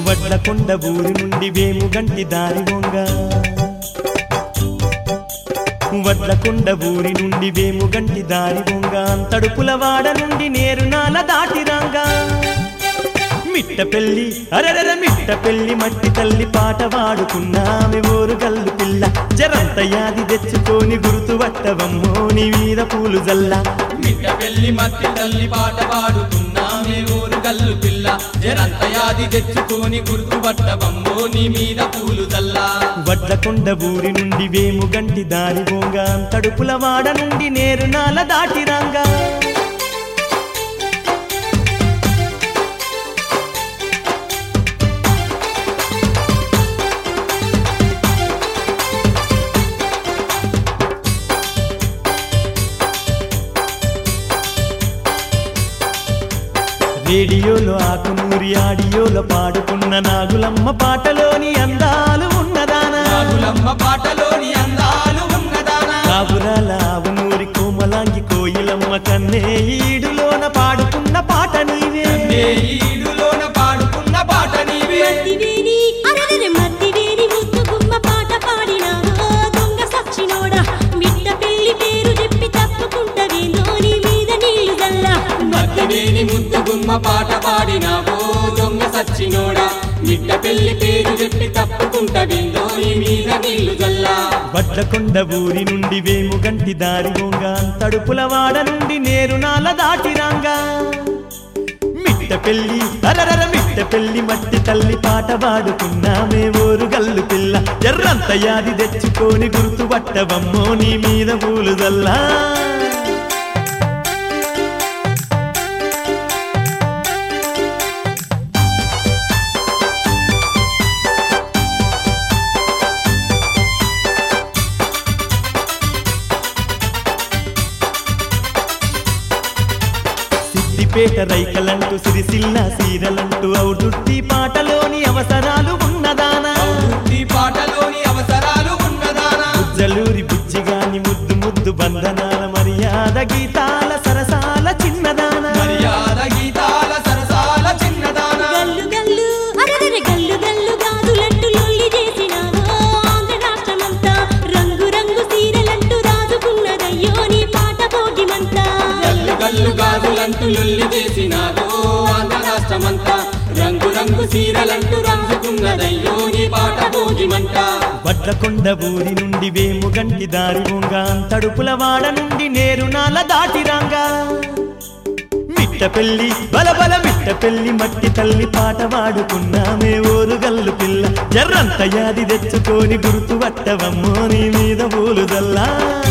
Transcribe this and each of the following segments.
వడ్లకొండ ఊరి నుండి వేముగంటి దారి వంగ వడ్లకొండ ఊరి నుండి వేముగంటి దారి వంగ తడుపులవాడ నుండి నేరునాల దాటి రంగా మిట్ట పెళ్ళి అరరర మిట్ట పెళ్ళి మట్టి తల్లి పాట వాడుకున్నామె ఓరు గల్లు పిల్ల జరంత యాది తెచ్చుకొని గుర్తు పట్టవమ్మో నీ మీద పూలు జల్లా మిట్ట పెళ్లి మట్టి తల్లి పాట పాడుతున్నామే ఊరు గల్లు పిల్ల జరంత యాది తెచ్చుకొని గుర్తుపట్టబమ్మో నీ మీద పూలు చల్లా వడ్లకొండ ఊరి నుండి వేముగంటి దారి బోంగ తడుపులవాడ నుండి నేరునాల దాటి రంగా రేడియోలో ఆకునూరి ఆడియోలో పాడుకున్న నాగులమ్మ పాటలోని అందాలు ఉన్నదానా నాగులమ్మ పాటలోని అందాలు ఉన్నదానా కాపురాల ఆవునూరి కోమలాంగి కోయిలమ్మ కన్నే ఈడులోన పాడుకున్న పాట నీవే ఏ ఈడులోన పాడుకున్న పాట నీవే మత్తివేని అరరరె మత్తివేని ముద్దు గుమ్మ పాట పాడినావో దొంగ సచ్చినోడా మిట్ట పెళ్లి పేరు చెప్పి తప్పుకుంటవేందో నీ మీద నీళ్లు జల్లా మత్తివేని ముద్దు గుమ్మ పాట పాడినావో దొంగ సచ్చినోడా మిట్ట పెళ్లి పేరు చెప్పి తప్పుకుంటవిందో నీ మీద నీళ్లు జల్లా వడ్లకొండ ఊరి నుండి వేముగంటి దారి బోంగ తడుపులవాడ నుండి నేరునాల దాటి రంగా మిట్ట పెళ్ళి అరరర మిట్ట పెళ్ళి మట్టి తల్లి పాట పాడుకున్నామే ఓరు గల్లు పిల్ల ఎర్రంత యాది తెచ్చుకొని గుర్తు పట్టవమ్మో నీ మీద పూలు జల్లా సిద్దిపేట రైకలంటూ సిరిసిల్ల సీరలంటూ ఔడుట్టి పాటలోని అవసరాలు ఉన్నదానా ఈ పాటలోని అవసరాలు ఉన్నదానా జలూరి బుజ్జిగాని ముద్దు ముద్దు బంధనాల మర్యాద గీతాల సరసాల చిన్నదానా మర్యాద గీతాల సరసాల చిన్నదానా గల్లు గల్లు అరరరె గల్లు గల్లు గాజులంటూ లొల్లి చేసినావో ఆంధ్ర రాష్ట్రమంతా రంగు రంగు సీరలంటూ రాజుకున్నదయ్యో నీ పాట భోగిమంతా గల్లు గల్లు గాజులంటూ లొల్లి చేసినారు ఆంధ్ర రాష్ట్రమంతా రంగు రంగు సీరలంటూ రంగుకున్నదయ్యో నీ పాట భోగిమంట వడ్లకొండ ఊరి నుండి వేముగంటి దారి బొంగ తడుపులవాడ నుండి నేరునాల దాటి రంగా మిట్ట పెళ్ళి బలబల మిట్ట పెళ్ళి మట్టి తల్లి పాట వాడుకున్నామే ఓరు గల్లు పిల్ల జర్రంత యాది తెచ్చుకొని గుర్తు పట్టవమ్మో నీ మీద పూలు జల్లా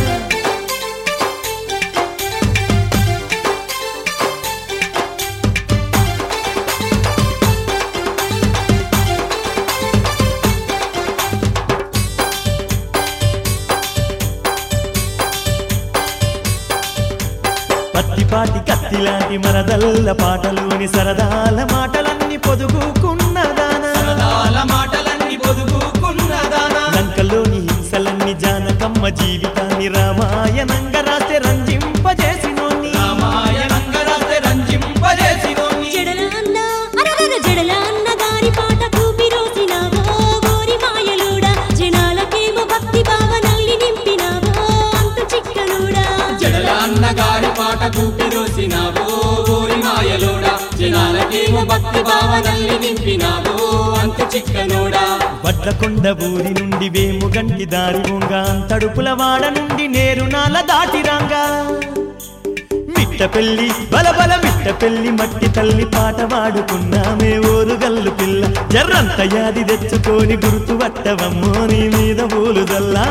పత్తిపాటి కత్తిలాంటి మరదల్ల పాటలోని సరదాల మాటలన్నీ పొదుగుకున్నదానా సరదాల మాటలన్నీ పొదుపుకున్నదానా లంకలోని హింసలన్నీ జానకమ్మ జీవితాన్ని రామాయణంగా రాస్తే రంజింపజేసినోని రామాయణంగా రాస్తే రంజింపజేసినోని జడల అన్న అరరర జడల అన్న గారి పాట కూపి రోసినావో గోరి మాయలుడా జనాలకేమో భక్తి భావనల్ని నింపినావో అంత చిక్కనుడా జడల అన్నగారి పాట కూపి రోసినావో ఓరి మాయలోడా జనాలకేమో భక్తి భావనల్ని నింపినావో అంత చిక్కనోడా వడ్లకొండ ఊరి నుండి వేముగంటి దారి బొంగ తడుపులవాడ నుండి నేరునాల దాటి రంగా మిట్ట పెళ్ళి బలబల మిట్ట పెళ్ళి మట్టి తల్లి పాట వాడుకున్నామే ఓరు గల్లు పిల్ల జర్రంత యాది తెచ్చుకొని గుర్తు పట్టవమ్మో నీ మీద పూలు జల్లా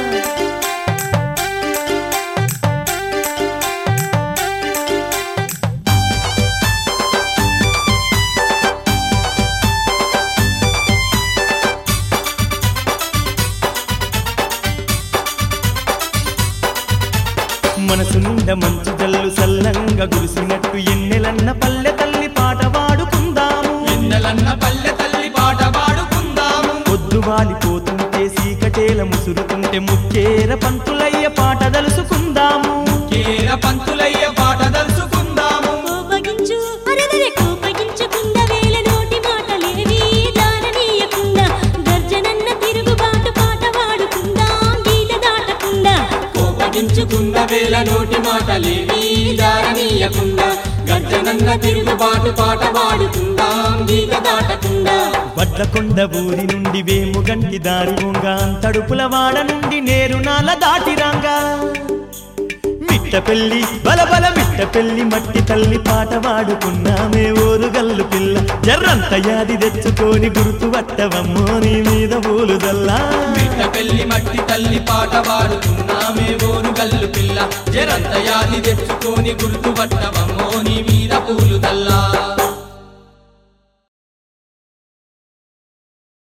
మనసు నిండా మంచు జల్లు సల్లంగా గురిసినట్టు ఎన్నెలన్న పల్లె తల్లి పాట వాడుకుందాము ఎన్నెలన్న పల్లె తల్లి పాట పాడుకుందాము పొద్దు వాలిపోతుంటే సీకటేల ముసురుతుంటే ముక్కేర పంతులయ్య పాట దలుసుకుందాము కేర పంతులయ్య పాట దలుచుకుందాము కోపగించు అరదరే కోపగించకుండా వేల నోటి మాటలేవి మాటలేవి జారనీయకుండా గర్జనన్న తిరుగుబాటు పాట పాడుకుందాం గీత దాటకుండా వడ్లకొండ ఊరి నుండి వేముగంటి దారి వంగ తడుపుల వాడ నుండి నేరునాల దాటిరాంగా మిట్టపెల్లి బలబల మిట్టపెల్లి మట్టి తల్లి పాట వాడుకున్నామే ఓరుగల్లు పిల్ల జర్రంత యాది తెచ్చుకొని గుర్తు పట్టవమ్మో నీ మీద పూలుదల్లా బిడ్డ పెళ్లి మట్టి తల్లి పాట పాడుతున్నామే ఓరు గల్లు పిల్ల జరంత యాది తెచ్చుకొని గుర్తుపట్టవమ్మో నీ మీద పూలు తల్లా